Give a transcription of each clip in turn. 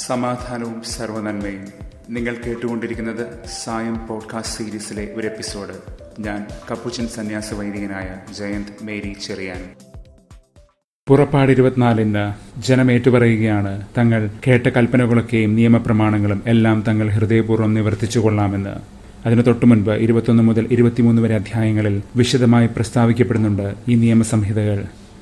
സമാധാനവും സർവനന്മയും നിങ്ങൾ കേട്ടുകൊണ്ടിരിക്കുന്നത് സായം പോഡ്കാസ്റ്റ് സീരീസിലെ ഒരു എപ്പിസോഡ് ഞാൻ കപ്പുച്ചൻ സന്യാസ വൈദികനായ ജയന്ത് മേരി ചെറിയാൻ പുറപ്പാട് ഇരുപത്തിനാലിന് ജനം ഏറ്റുപറയുകയാണ് തങ്ങൾ കേട്ട കൽപ്പനകളൊക്കെയും നിയമപ്രമാണങ്ങളും എല്ലാം തങ്ങൾ ഹൃദയപൂർവ്വം നിവർത്തിച്ചു കൊള്ളാമെന്ന് അതിനു തൊട്ടുമുൻപ് ഇരുപത്തൊന്ന് മുതൽ ഇരുപത്തിമൂന്ന് വരെ അധ്യായങ്ങളിൽ വിശദമായി പ്രസ്താവിക്കപ്പെടുന്നുണ്ട് ഈ നിയമസംഹിതകൾ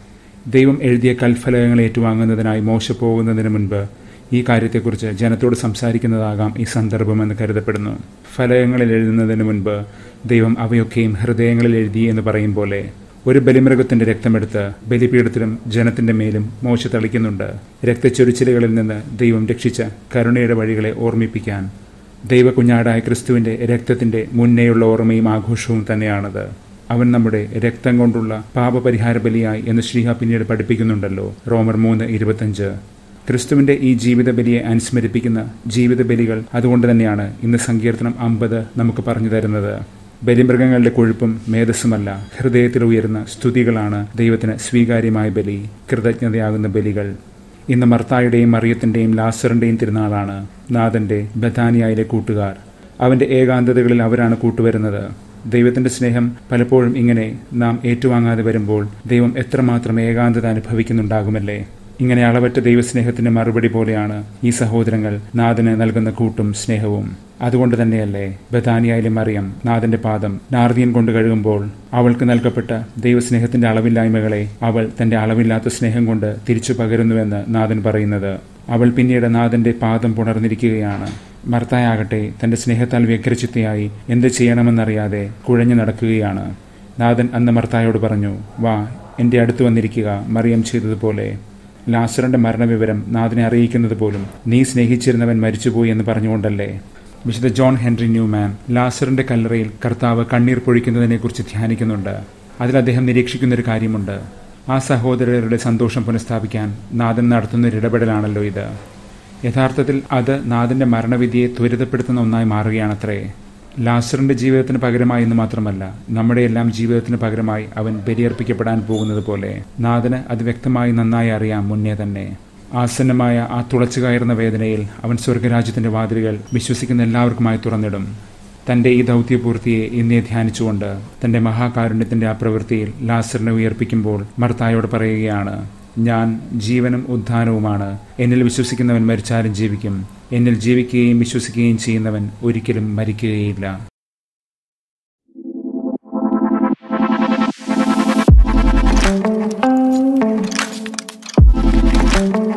ദൈവം എഴുതിയ കൽഫലകങ്ങൾ ഏറ്റുവാങ്ങുന്നതിനായി മോശ പോകുന്നതിന് മുൻപ് ഈ കാര്യത്തെക്കുറിച്ച് ജനത്തോട് സംസാരിക്കുന്നതാകാം ഈ സന്ദർഭമെന്ന് കരുതപ്പെടുന്നു ഫലകങ്ങളിൽ എഴുതുന്നതിന് മുൻപ് ദൈവം അവയൊക്കെയും ഹൃദയങ്ങളിൽ എഴുതി എന്ന് പറയും പോലെ ഒരു ബലിമൃഗത്തിന്റെ രക്തമെടുത്ത് ബലിപീഠത്തിലും ജനത്തിന്റെ മേലും മോശ തളിക്കുന്നുണ്ട് രക്തച്ചൊരിച്ചിലുകളിൽ നിന്ന് ദൈവം രക്ഷിച്ച കരുണയുടെ വഴികളെ ഓർമ്മിപ്പിക്കാൻ ദൈവകുഞ്ഞാടായ ക്രിസ്തുവിന്റെ രക്തത്തിന്റെ മുന്നേയുള്ള ഓർമ്മയും ആഘോഷവും തന്നെയാണത് അവൻ നമ്മുടെ രക്തം കൊണ്ടുള്ള പാപപരിഹാര ബലിയായി എന്ന് ശ്രീഹ പിന്നീട് പഠിപ്പിക്കുന്നുണ്ടല്ലോ റോമർ മൂന്ന് ഇരുപത്തഞ്ച് ക്രിസ്തുവിന്റെ ഈ ജീവിത ബലിയെ അനുസ്മരിപ്പിക്കുന്ന ജീവിത ബലികൾ അതുകൊണ്ട് തന്നെയാണ് ഇന്ന് സങ്കീർത്തനം അമ്പത് നമുക്ക് പറഞ്ഞു തരുന്നത് ബലിമൃഗങ്ങളുടെ കൊഴുപ്പും മേധസ്സുമല്ല ഹൃദയത്തിൽ ഉയരുന്ന സ്തുതികളാണ് ദൈവത്തിന് സ്വീകാര്യമായ ബലി കൃതജ്ഞതയാകുന്ന ബലികൾ ഇന്ന് മർത്തായുടെയും മറിയത്തിന്റെയും ലാസറിന്റെയും തിരുനാളാണ് നാഥന്റെ ബഥാനിയായിലെ കൂട്ടുകാർ അവന്റെ ഏകാന്തതകളിൽ അവരാണ് കൂട്ടുവരുന്നത് ദൈവത്തിന്റെ സ്നേഹം പലപ്പോഴും ഇങ്ങനെ നാം ഏറ്റുവാങ്ങാതെ വരുമ്പോൾ ദൈവം എത്രമാത്രം ഏകാന്തത അനുഭവിക്കുന്നുണ്ടാകുമല്ലേ ഇങ്ങനെ അളവറ്റ ദൈവസ്നേഹത്തിന്റെ മറുപടി പോലെയാണ് ഈ സഹോദരങ്ങൾ നാഥന് നൽകുന്ന കൂട്ടും സ്നേഹവും അതുകൊണ്ട് തന്നെയല്ലേ ബഥാനിയായാലെ മറിയം നാഥന്റെ പാദം നാർദിയൻ കൊണ്ട് കഴുകുമ്പോൾ അവൾക്ക് നൽകപ്പെട്ട ദൈവസ്നേഹത്തിന്റെ അളവില്ലായ്മകളെ അവൾ തന്റെ അളവില്ലാത്ത സ്നേഹം കൊണ്ട് തിരിച്ചു പകരുന്നുവെന്ന് നാഥൻ പറയുന്നത് അവൾ പിന്നീട് നാഥന്റെ പാദം പുണർന്നിരിക്കുകയാണ് മർത്തായാകട്ടെ തന്റെ സ്നേഹത്താൽ വ്യഗ്രചിത്തയായി എന്ത് ചെയ്യണമെന്നറിയാതെ കുഴഞ്ഞു നടക്കുകയാണ് നാഥൻ അന്ന് മർത്തായോട് പറഞ്ഞു വാ എന്റെ അടുത്ത് വന്നിരിക്കുക മറിയം ചെയ്തതുപോലെ ലാസറിന്റെ മരണവിവരം നാഥനെ അറിയിക്കുന്നത് പോലും നീ സ്നേഹിച്ചിരുന്നവൻ മരിച്ചുപോയി എന്ന് പറഞ്ഞുകൊണ്ടല്ലേ വിശുദ്ധ ജോൺ ഹെൻറി ന്യൂമാൻ ലാസറിന്റെ കല്ലറയിൽ കർത്താവ് കണ്ണീർ പൊഴിക്കുന്നതിനെക്കുറിച്ച് ധ്യാനിക്കുന്നുണ്ട് അതിൽ അദ്ദേഹം നിരീക്ഷിക്കുന്ന ഒരു കാര്യമുണ്ട് ആ സഹോദരരുടെ സന്തോഷം പുനഃസ്ഥാപിക്കാൻ നാഥൻ നടത്തുന്ന ഒരു ഇടപെടലാണല്ലോ ഇത് യഥാർത്ഥത്തിൽ അത് നാഥന്റെ മരണവിധിയെ ത്വരിതപ്പെടുത്തുന്ന ഒന്നായി മാറുകയാണത്രേ ലാസറിന്റെ ജീവിതത്തിന് പകരമായി എന്ന് മാത്രമല്ല നമ്മുടെ എല്ലാം ജീവിതത്തിന് പകരമായി അവൻ ബലിയർപ്പിക്കപ്പെടാൻ പോകുന്നത് പോലെ നാഥന് അത് വ്യക്തമായി നന്നായി അറിയാം മുന്നേ തന്നെ ആസന്നമായ ആ തുളച്ചു കയറുന്ന വേദനയിൽ അവൻ സ്വർഗരാജ്യത്തിന്റെ വാതിലുകൾ വിശ്വസിക്കുന്ന എല്ലാവർക്കുമായി തുറന്നിടും തന്റെ ഈ ദൗത്യപൂർത്തിയെ ഇന്നേ ധ്യാനിച്ചുകൊണ്ട് തന്റെ മഹാകാരുണ്യത്തിന്റെ ആ പ്രവൃത്തിയിൽ ലാസറിനെ ഉയർപ്പിക്കുമ്പോൾ മർത്തായോട് പറയുകയാണ് ഞാൻ ജീവനും ഉദ്ധാനവുമാണ് എന്നിൽ വിശ്വസിക്കുന്നവൻ മരിച്ചാലും ജീവിക്കും എന്നിൽ ജീവിക്കുകയും വിശ്വസിക്കുകയും ചെയ്യുന്നവൻ ഒരിക്കലും മരിക്കുകയില്ല thank you